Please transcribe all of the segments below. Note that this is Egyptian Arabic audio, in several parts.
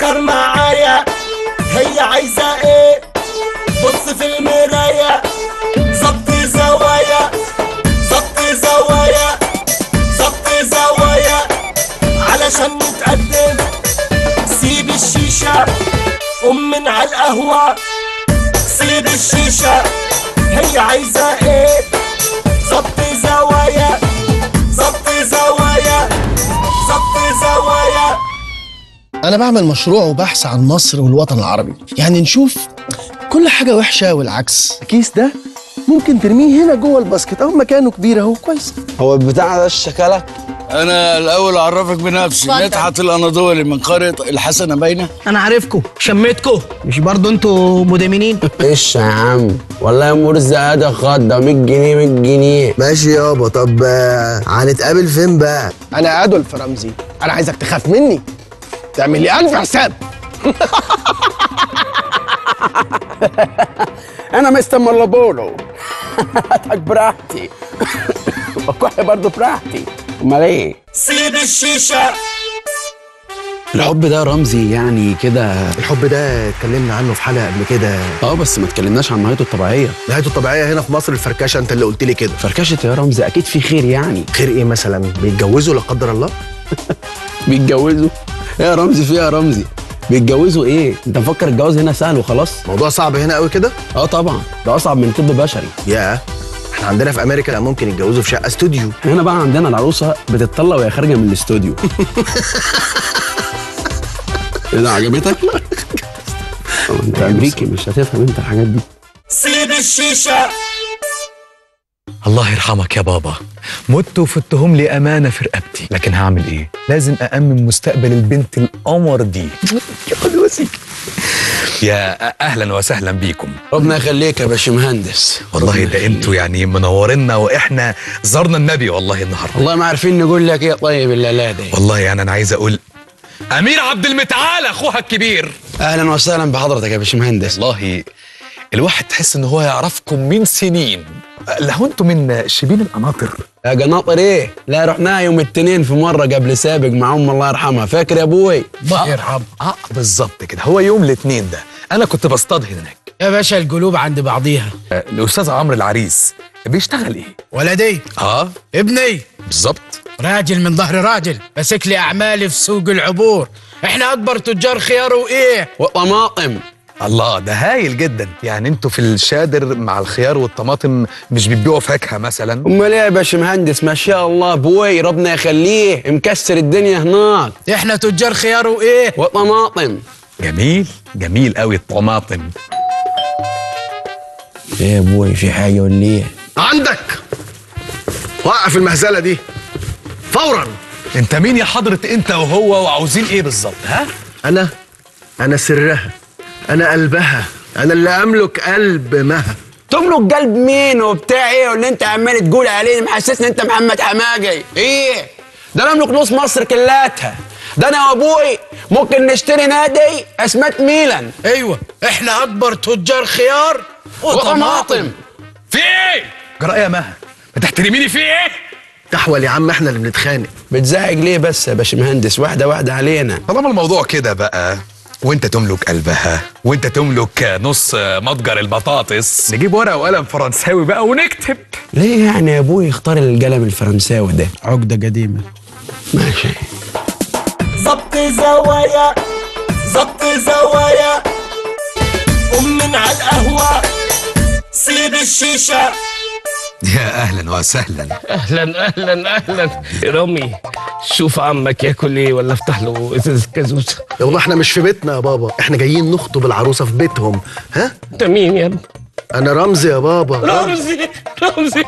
فكر معايا هي عايزة ايه بص في المراية ظبط زوايا ظبط زوايا ظبط زوايا علشان نتقدم سيب الشيشة قوم من على القهوة سيب الشيشة هي عايزة ايه ظبط زوايا ظبط زوايا ظبط زوايا أنا بعمل مشروع وبحث عن مصر والوطن العربي يعني نشوف كل حاجة وحشة والعكس الكيس ده ممكن ترميه هنا جوه الباسكت أهو مكانه كبير أهو كويس هو البتاع ده شكلك انا الاول اعرفك بنفسي اتفضل. مدحت الاناضولي من قريه الحسنه باينه انا عارفكم شميتكم مش برضو انتوا مدمنين ايش يا عم والله مرزق ده خضه 100 جنيه 100 جنيه ماشي يابا طب آه، هنتقابل فين بقى أنا أدولف رمزي أنا عايزك تخاف مني تعمل لي ألف حساب انا مستر ملابولو اضحك براحتي وكح برضه براحتي امال ايه سيب الشيشة الحب ده رمزي يعني كده الحب ده اتكلمنا عنه في حلقه قبل كده اه بس ما اتكلمناش عن نهايته الطبيعيه نهايته الطبيعيه هنا في مصر الفركشه انت اللي قلت لي كده فركشه يا رمزي اكيد في خير يعني خير ايه مثلا بيتجوزوا لا قدر الله بيتجوزوا ايه يا رمزي في إيه يا رمزي بيتجوزوا ايه انت مفكر الجواز هنا سهل وخلاص موضوع صعب هنا قوي كده اه طبعا ده اصعب من طب بشري يا احنا عندنا في امريكا ممكن يتجوزوا في شقه استوديو هنا بقى عندنا العروسه بتطلع وهي خارجه من الاستوديو ايه ده عجبتك؟ آه، انت امريكي مش هتفهم انت الحاجات دي سيب الشيشة الله يرحمك يا بابا مت وفتهم لي أمانة في رقبتي لكن هعمل إيه؟ لازم أأمن مستقبل البنت القمر دي يا قدوسي يا أهلا وسهلا بيكم ربنا يخليك يا باشمهندس والله ربنا ده يخليك. انتوا يعني منورنا واحنا زرنا النبي والله النهارده والله ما عارفين نقول لك ايه طيب الليله دي والله يعني انا عايز اقول امير عبد المتعال اخوها الكبير اهلا وسهلا بحضرتك يا باشمهندس والله الواحد تحس ان هو يعرفكم من سنين لو انتوا من شبين القناطر يا قناطر ايه؟ لا رحناها يوم الاثنين في مره قبل سابق مع ام الله يرحمها فاكر يا ابوي؟ الله يرحمه اه بالظبط كده هو يوم الاثنين ده انا كنت بصطاد هناك يا باشا القلوب عند بعضيها آه، الاستاذ عمرو العريس بيشتغل ايه ولدي اه ابني بالظبط راجل من ظهر راجل ماسك لي اعمالي في سوق العبور احنا اكبر تجار خيار وايه وطماطم الله ده هايل جدا يعني انتوا في الشادر مع الخيار والطماطم مش بتبيعوا فاكهه مثلا امال ايه يا باشمهندس ما شاء الله ابوي ربنا يخليه مكسر الدنيا هناك احنا تجار خيار وايه وطماطم جميل جميل قوي الطماطم ايه يا ابوي في حاجه ولا ايه؟ عندك وقف المهزله دي فورا انت مين يا حضرة انت وهو وعاوزين ايه بالظبط ها انا انا سرها انا قلبها انا اللي املك قلب مها تملك قلب مين وبتاع ايه واللي انت عمال تقول عليه محسسني انت محمد حماقي ايه ده انا املك نص مصر كلاتها ده انا وابوي ممكن نشتري نادي اسمات ميلان ايوه احنا اكبر تجار خيار وطماطم في ايه جرى يا مها ما تحترميني في ايه تحول يا عم احنا اللي بنتخانق بتزعج ليه بس يا باشمهندس واحده واحده علينا طالما الموضوع كده بقى وانت تملك قلبها وانت تملك نص متجر البطاطس نجيب ورقه وقلم فرنساوي بقى ونكتب ليه يعني يا ابوي اختار القلم الفرنساوي ده عقده قديمه ماشي ظبط زوايا ظبط زوايا قوم من على القهوة سيب الشيشة يا اهلا وسهلا اهلا اهلا اهلا رامي شوف عمك ياكل ايه ولا افتح له ازازه كازوزه يا والله احنا مش في بيتنا يا بابا احنا جايين نخطب العروسه في بيتهم ها انت مين يا ابني انا رمزي يا بابا رمزي رمزي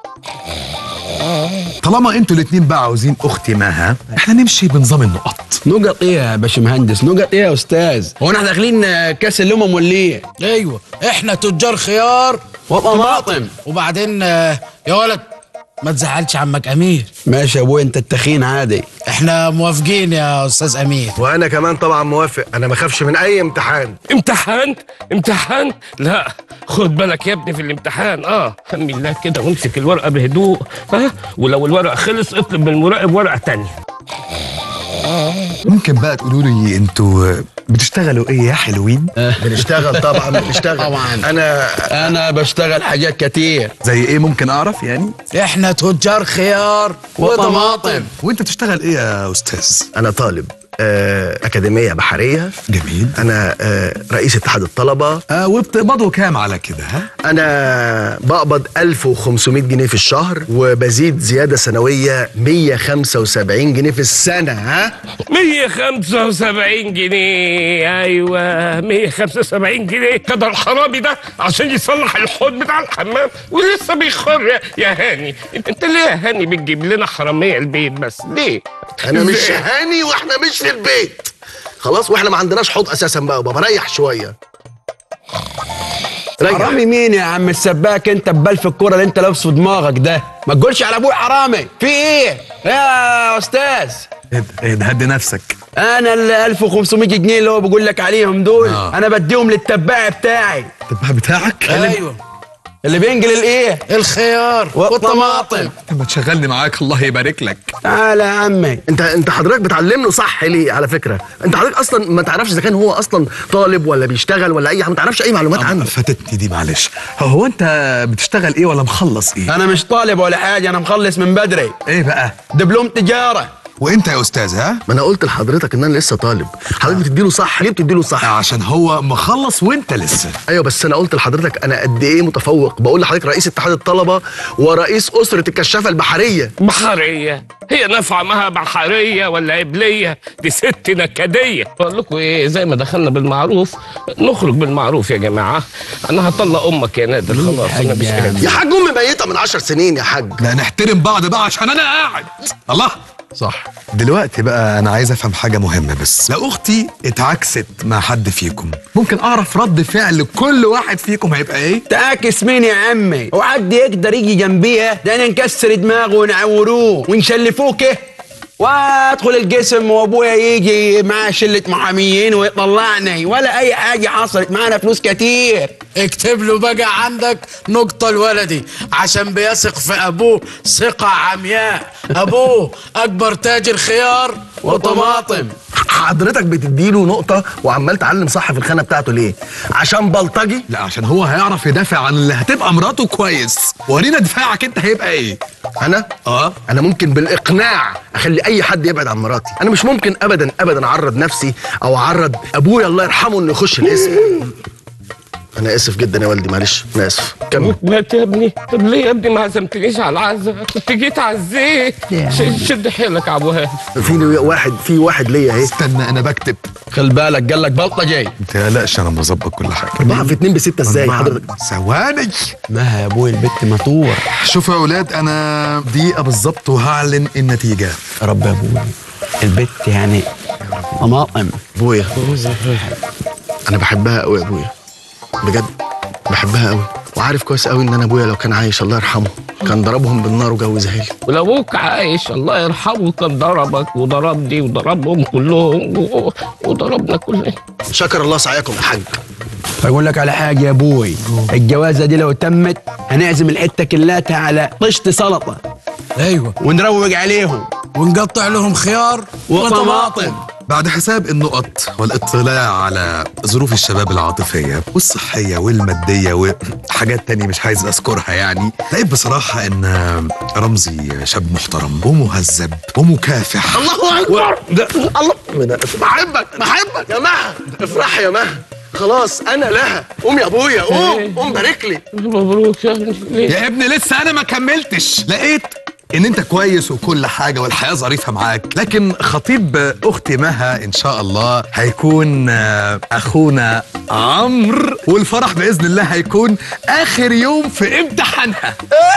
طالما انتوا الاتنين بقى عاوزين اختي مها احنا نمشي بنظام النقط نقط ايه يا باشمهندس نقط ايه يا استاذ هو احنا داخلين آه، كاس الامم ولا ايه ايوه احنا تجار خيار وطماطم وبعدين آه، يا ولد ما تزعلش عمك امير ماشي يا ابوي انت التخين عادي احنا موافقين يا استاذ امير وانا كمان طبعا موافق انا ما اخافش من اي امتحان امتحان امتحان لا خد بالك يا ابني في الامتحان اه هم الله كده وامسك الورقه بهدوء ها ولو الورق خلص اطلب من المراقب ورقه تانية ممكن بقى تقولوا لي انتوا بتشتغلوا ايه يا حلوين بنشتغل طبعا بنشتغل طبعا انا انا بشتغل حاجات كتير زي ايه ممكن اعرف يعني احنا تجار خيار وطماطم وانت بتشتغل ايه يا استاذ انا طالب آه، أكاديمية بحرية جميل أنا آه، رئيس اتحاد الطلبة آه وبتقبضوا كام على كده ها أنا بقبض 1500 جنيه في الشهر وبزيد زيادة سنوية 175 جنيه في السنة ها 175 جنيه ايوه 175 جنيه كده الحرامي ده عشان يصلح الحوض بتاع الحمام ولسه بيخر يا- يا هاني انت ليه يا هاني بتجيب لنا حراميه البيت بس ليه أنا مش إزاي؟ هاني وإحنا مش في البيت خلاص وإحنا ما عندناش حوض أساسا بقى بابا ريح شوية ريح حرامي مين يا عم السباك انت ببال في الكوره اللي انت لابسه دماغك ده ما تقولش على ابوي حرامي في ايه يا استاذ ايه ده ايه ده هدي نفسك انا ال 1500 جنيه اللي هو بيقول لك عليهم دول آه. انا بديهم للتباع بتاعي التبع بتاعك ايوه اللي بينقل الايه الخيار والطماطم طب ما تشغلني معاك الله يبارك لك تعالى يا عمي انت انت حضرتك بتعلمنه صح ليه على فكره انت حضرتك اصلا ما تعرفش اذا كان هو اصلا طالب ولا بيشتغل ولا اي حاجه ما تعرفش اي معلومات عنه فاتتني دي معلش هو انت بتشتغل ايه ولا مخلص ايه انا مش طالب ولا حاجه انا مخلص من بدري ايه بقى دبلوم تجاره وانت يا استاذ ها ما انا قلت لحضرتك ان انا لسه طالب حضرتك بتديله صح ليه بتديله صح عشان هو مخلص وانت لسه ايوه بس انا قلت لحضرتك انا قد ايه متفوق بقول لحضرتك رئيس اتحاد الطلبه ورئيس اسره الكشافه البحريه بحريه هي نافعه معاها بحريه ولا قبليه دي ست نكديه بقول لكم ايه زي ما دخلنا بالمعروف نخرج بالمعروف يا جماعه انا هطلق امك يا نادر خلاص انا مش قادر يا حاج امي ميته من عشر سنين يا حاج لا نحترم بعض بقى عشان انا قاعد الله صح دلوقتي بقى انا عايز افهم حاجه مهمه بس لو اختي اتعكست مع حد فيكم ممكن اعرف رد فعل كل واحد فيكم هيبقى ايه تعاكس مين يا عمي وحد يقدر يجي جنبيها ده انا نكسر دماغه ونعوروه ونشلفوه كه وادخل القسم وابويا يجي معاه شله محاميين ويطلعني ولا اي حاجه حصلت معانا فلوس كتير اكتب له بقى عندك نقطة الولدي عشان بيثق في أبوه ثقة عمياء أبوه أكبر تاجر خيار وطماطم حضرتك بتديله نقطه وعمال تعلم صح في الخانه بتاعته ليه عشان بلطجي لا عشان هو هيعرف يدافع عن اللي هتبقى مراته كويس ورينا دفاعك انت هيبقى ايه انا اه انا ممكن بالاقناع اخلي اي حد يبعد عن مراتي انا مش ممكن ابدا ابدا اعرض نفسي او اعرض ابويا الله يرحمه انه يخش الاسم انا اسف جدا يا والدي معلش انا اسف كمل مات يا ابني طب ليه يا ابني ما عزمتنيش على العزا كنت جيت عزيت ش- شد حيلك يا ابو هاني في واحد في واحد ليا اهي استنى انا بكتب خل بالك قال لك بلطجي ما تقلقش انا مظبط كل حاجه أربعة في اتنين بستة ازاي حضرتك ثواني ما يا ابوي البت مطوح شوفوا يا اولاد انا دقيقه بالظبط وهعلن النتيجه يا رب يا ابوي البت يعني طماطم ابويا انا بحبها قوي يا ابويا بجد بحبها قوي وعارف كويس قوي ان انا ابويا لو كان عايش الله يرحمه كان ضربهم بالنار وجوزها لي ولو ابوك عايش الله يرحمه كان ضربك وضربني وضربهم كلهم و- وضربنا كلنا شكر الله سعيكم يا حاج بقول لك على حاجه يا ابوي الجوازه دي لو تمت هنعزم الحته كلاتها على طشت سلطه أيوة ونروق عليهم ونقطع لهم خيار وطماطم بعد حساب النقط والاطلاع على ظروف الشباب العاطفية والصحية والمادية وحاجات تانية مش عايز أذكرها يعني لقيت بصراحة إن رمزي شاب محترم ومهذب ومكافح الله اكبر الله بحبك بحبك يا مها افرحي يا مها خلاص انا لها قوم يا ابويا قوم قوم بارك لي مبروك يا ابني ليه؟ يا ابني لسه أنا ما كملتش لقيت ان انت كويس وكل حاجه والحياه ظريفه معاك لكن خطيب اختي مها ان شاء الله هيكون آه، اخونا عمرو والفرح باذن الله هيكون اخر يوم في امتحانها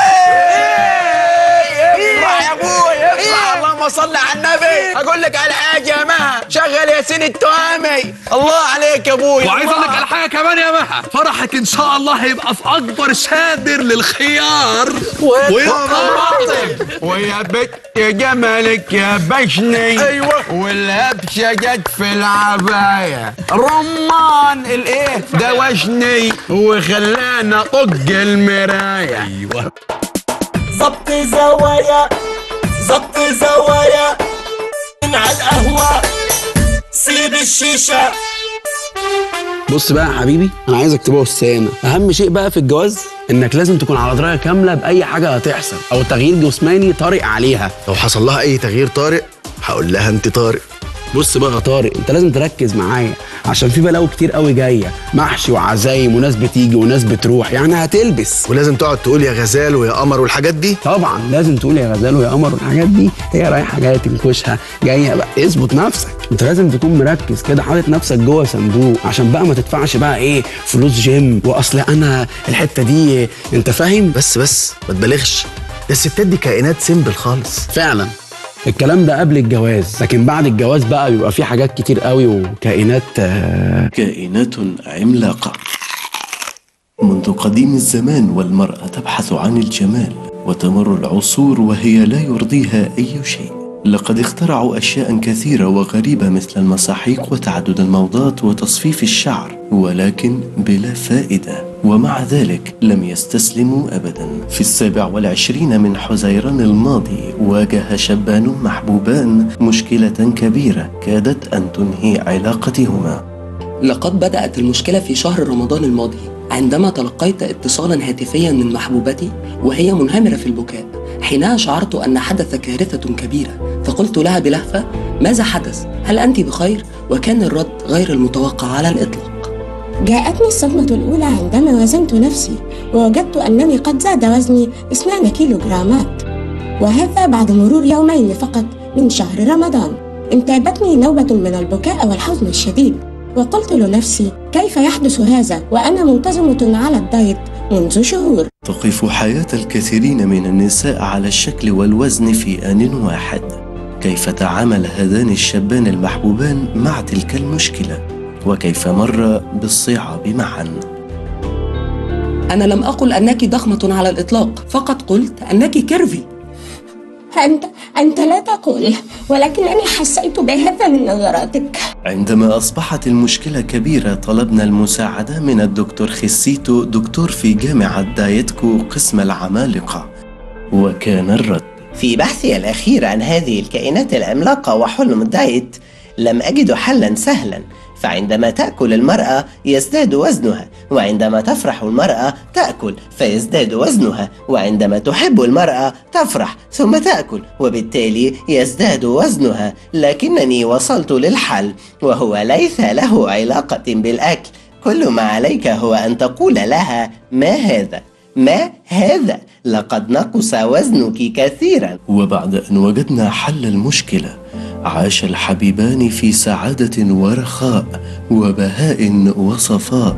افرح يا ابوي افرح اللهم صل على النبي اقول لك على حاجه يا مها شغل ياسين التهامي الله عليك يا ابوي وعايز اقول لك الله. على حاجه كمان يا مها فرحك ان شاء الله هيبقى في اكبر شادر للخيار والطماطم ويا بت جمالك يا بشني ايوه والهبشه جت في العبايه رمان الايه دوشني وخلانا طق المرايه ظبط زوايا ظبط زوايا من على القهوة سيب الشيشة بص بقى يا حبيبي انا عايزك تبص هنا اهم شيء بقى في الجواز انك لازم تكون على درايه كامله باي حاجه هتحصل او تغيير جسماني طارئ عليها لو حصل لها اي تغيير طارئ هقول لها انت طارئ بص بقى يا طارق انت لازم تركز معايا عشان في بلاوي كتير قوي جايه محشي وعزايم وناس بتيجي وناس بتروح يعني هتلبس ولازم تقعد تقول يا غزال ويا قمر والحاجات دي طبعا لازم تقول يا غزال ويا قمر والحاجات دي هي رايحه جايه تنكشها جايه بقى اظبط نفسك انت لازم تكون مركز كده حاطط نفسك جوه صندوق عشان بقى ما تدفعش بقى ايه فلوس جيم واصل انا الحته دي انت فاهم بس بس ما تبالغش الستات دي كائنات سيمبل خالص فعلا الكلام ده قبل الجواز لكن بعد الجواز بقى بيبقى في حاجات كتير قوي وكائنات آه، كائنات عملاقة منذ قديم الزمان والمرأة تبحث عن الجمال وتمر العصور وهي لا يرضيها أي شيء لقد اخترعوا أشياء كثيرة وغريبة مثل المساحيق وتعدد الموضات وتصفيف الشعر ولكن بلا فائدة ومع ذلك لم يستسلموا أبدا في السابع والعشرين من حزيران الماضي واجه شابان محبوبان مشكلة كبيرة كادت أن تنهي علاقتهما لقد بدأت المشكلة في شهر رمضان الماضي عندما تلقيت اتصالا هاتفيا من محبوبتي وهي منهمرة في البكاء حينها شعرت أن حدث كارثة كبيرة فقلت لها بلهفة ماذا حدث؟ هل أنت بخير؟ وكان الرد غير المتوقع على الإطلاق جاءتني الصدمة الأولى عندما وزنت نفسي ووجدت أنني قد زاد وزني 2 كيلو جرامات وهذا بعد مرور يومين فقط من شهر رمضان انتابتني نوبة من البكاء والحزن الشديد وقلت لنفسي كيف يحدث هذا وأنا منتظمة على الدايت منذ شهور تقف حياة الكثيرين من النساء على الشكل والوزن في آن واحد كيف تعامل هذان الشابان المحبوبان مع تلك المشكلة وكيف مر بالصعاب معا أنا لم أقل أنك ضخمة على الإطلاق فقط قلت أنك كيرفي أنت أنت لا تقول ولكنني حسيت بهذا من نظراتك عندما أصبحت المشكلة كبيرة طلبنا المساعدة من الدكتور خسيتو دكتور في جامعة دايتكو قسم العمالقة وكان الرد في بحثي الأخير عن هذه الكائنات العملاقة وحلم الدايت لم أجد حلا سهلا فعندما تأكل المرأة يزداد وزنها وعندما تفرح المرأة تأكل فيزداد وزنها وعندما تحب المرأة تفرح ثم تأكل وبالتالي يزداد وزنها لكنني وصلت للحل وهو ليس له علاقة بالأكل كل ما عليك هو أن تقول لها ما هذا ما هذا لقد نقص وزنك كثيرا وبعد أن وجدنا حل المشكلة عاش الحبيبان في سعادة ورخاء وبهاء وصفاء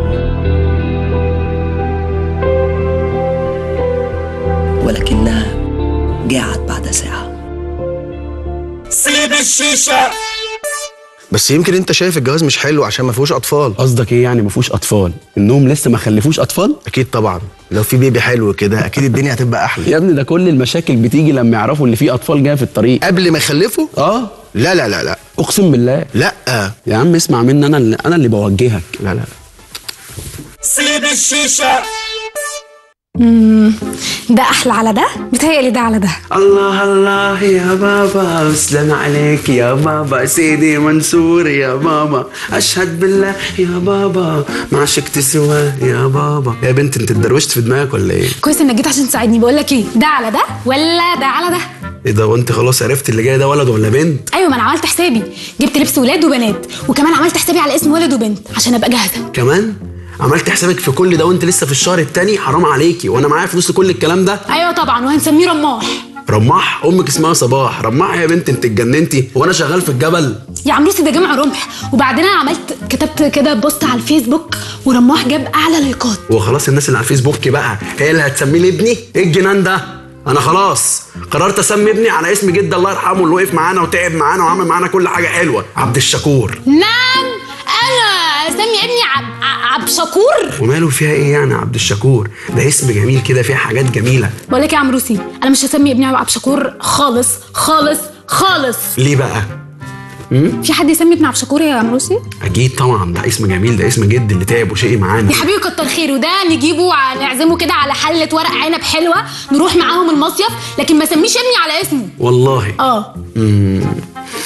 ولكنها جاعت بعد ساعة سيب الشيشة بس يمكن انت شايف الجواز مش حلو عشان ما فيهوش اطفال قصدك ايه يعني ما فيهوش اطفال انهم لسه ما خلفوش اطفال اكيد طبعا لو في بيبي حلو كده اكيد الدنيا هتبقى احلى يا ابني ده كل المشاكل بتيجي لما يعرفوا ان في اطفال جايه في الطريق قبل ما يخلفوا اه لا لا لا لا اقسم بالله لا يا عم اسمع مني انا اللي انا اللي بوجهك لا لا سيب الشيشة مم، ده احلى على ده بتهيألي ده على ده الله الله يا بابا اسلم عليك يا بابا سيدي منصور يا بابا اشهد بالله يا بابا ما عشقت سواه يا بابا يا بنت انت اتدروشت في دماغك ولا ايه كويس انك جيت عشان تساعدني بقول لك ايه ده على ده ولا ده على ده ايه ده وانت خلاص عرفت اللي جاي ده ولد ولا بنت ايوه ما انا عملت حسابي جبت لبس ولاد وبنات وكمان عملت حسابي على اسم ولد وبنت عشان ابقى جاهزه كمان عملت حسابك في كل ده وانت لسه في الشهر التاني حرام عليكي وانا معايا فلوس لكل الكلام ده ايوه طبعا وهنسميه رماح رماح امك اسمها صباح رماح يا بنت انت اتجننتي وانا شغال في الجبل يا عمروسي ده جمع رمح وبعدين انا عملت كتبت كده بوست على الفيسبوك ورماح جاب اعلى لايكات وخلاص الناس اللي على الفيسبوك بقى هي اللي هتسميه لابني ايه الجنان ده انا خلاص قررت اسمي ابني على اسم جدي الله يرحمه اللي وقف معانا وتعب معانا وعمل معانا كل حاجه حلوه عبد الشكور نعم انا اسمي ابني عب عب شكور وماله فيها ايه يعني عبد الشكور ده اسم جميل كده فيها حاجات جميله بقول لك يا عمروسي انا مش هسمي ابني عبد شكور خالص خالص خالص ليه بقى في حد يسمي ابن عبد شكور يا عمروسي اكيد طبعا ده اسم جميل ده اسم جد اللي تعب وشقي معانا يا حبيبي كتر خيره ده نجيبه ع- نعزمه كده على حله ورق عنب حلوه نروح معاهم المصيف لكن ما سميش ابني على اسمه والله اه مم.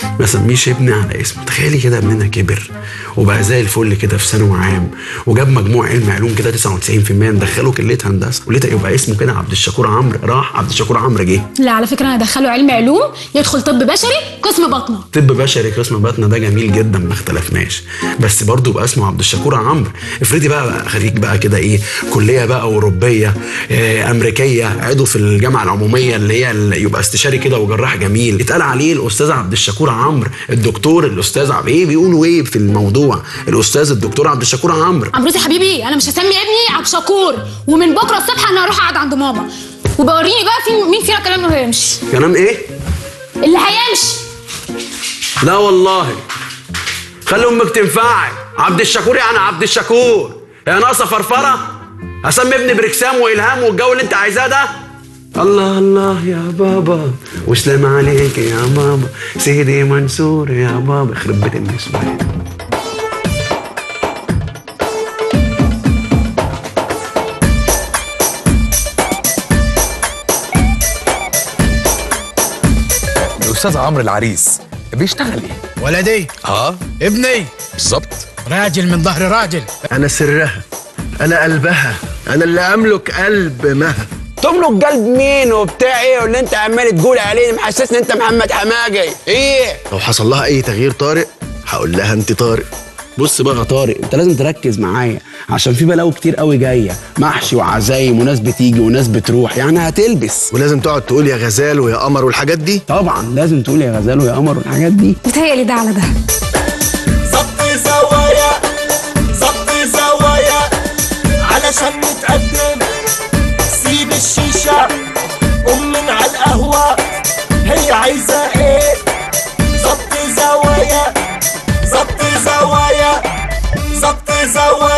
ما اسميش ابني على اسمه تخيلي كده ابننا كبر وبقى زي الفل كده في ثانوي عام وجاب مجموع علم علوم كده 99% ندخله كليه هندسه وليه يبقى اسمه كده عبد الشكور عمرو راح عبد الشكور عمرو جه لا على فكره انا ادخله علم علوم يدخل طب بشري قسم بطنه طب بشري قسم بطنه ده جميل جدا ما اختلفناش بس برضه يبقى اسمه عبد الشكور عمرو افرضي بقى, بقى خريج بقى كده ايه كليه بقى اوروبيه إيه امريكيه عضو في الجامعه العموميه اللي هي اللي يبقى استشاري كده وجراح جميل يتقال عليه الاستاذ عبد الشكور عمرو الدكتور الاستاذ عب ايه بيقولوا ايه في الموضوع الاستاذ الدكتور عبد الشكور عمرو عمروسي حبيبي انا مش هسمي ابني عبد شكور ومن بكره الصبح انا هروح اقعد عند ماما وبوريني بقى في مين فينا كلام انه هيمشي كلام ايه اللي هيمشي لا والله خلي امك تنفعي عبد الشكور يعني عبد الشكور يا ناقصه فرفره اسمي ابني بركسام والهام والجو اللي انت عايزاه ده الله الله يا بابا وسلام عليك يا ماما سيدي منصور يا بابا يخرب بيت النسوان الاستاذ عمرو العريس بيشتغل ايه ولدي اه ابني بالظبط راجل من ظهر راجل انا سرها انا قلبها انا اللي املك قلب مها تملك قلب مين وبتاع ايه واللي انت عمال تقول عليه محسسني انت محمد حماجي ايه لو حصل لها اي تغيير طارئ هقول لها انت طارئ بص بقى يا طارق انت لازم تركز معايا عشان في بلاوي كتير قوي جايه محشي وعزايم وناس بتيجي وناس بتروح يعني هتلبس ولازم تقعد تقول يا غزال ويا قمر والحاجات دي طبعا لازم تقول يا غزال ويا قمر والحاجات دي بتهيألي ده على ده ظبط زوايا ظبط زوايا علشان نتقدم سيب الشيشة قوم من على القهوة هي عايزة ايه ظبط زوايا ظبط زوايا ظبط زوايا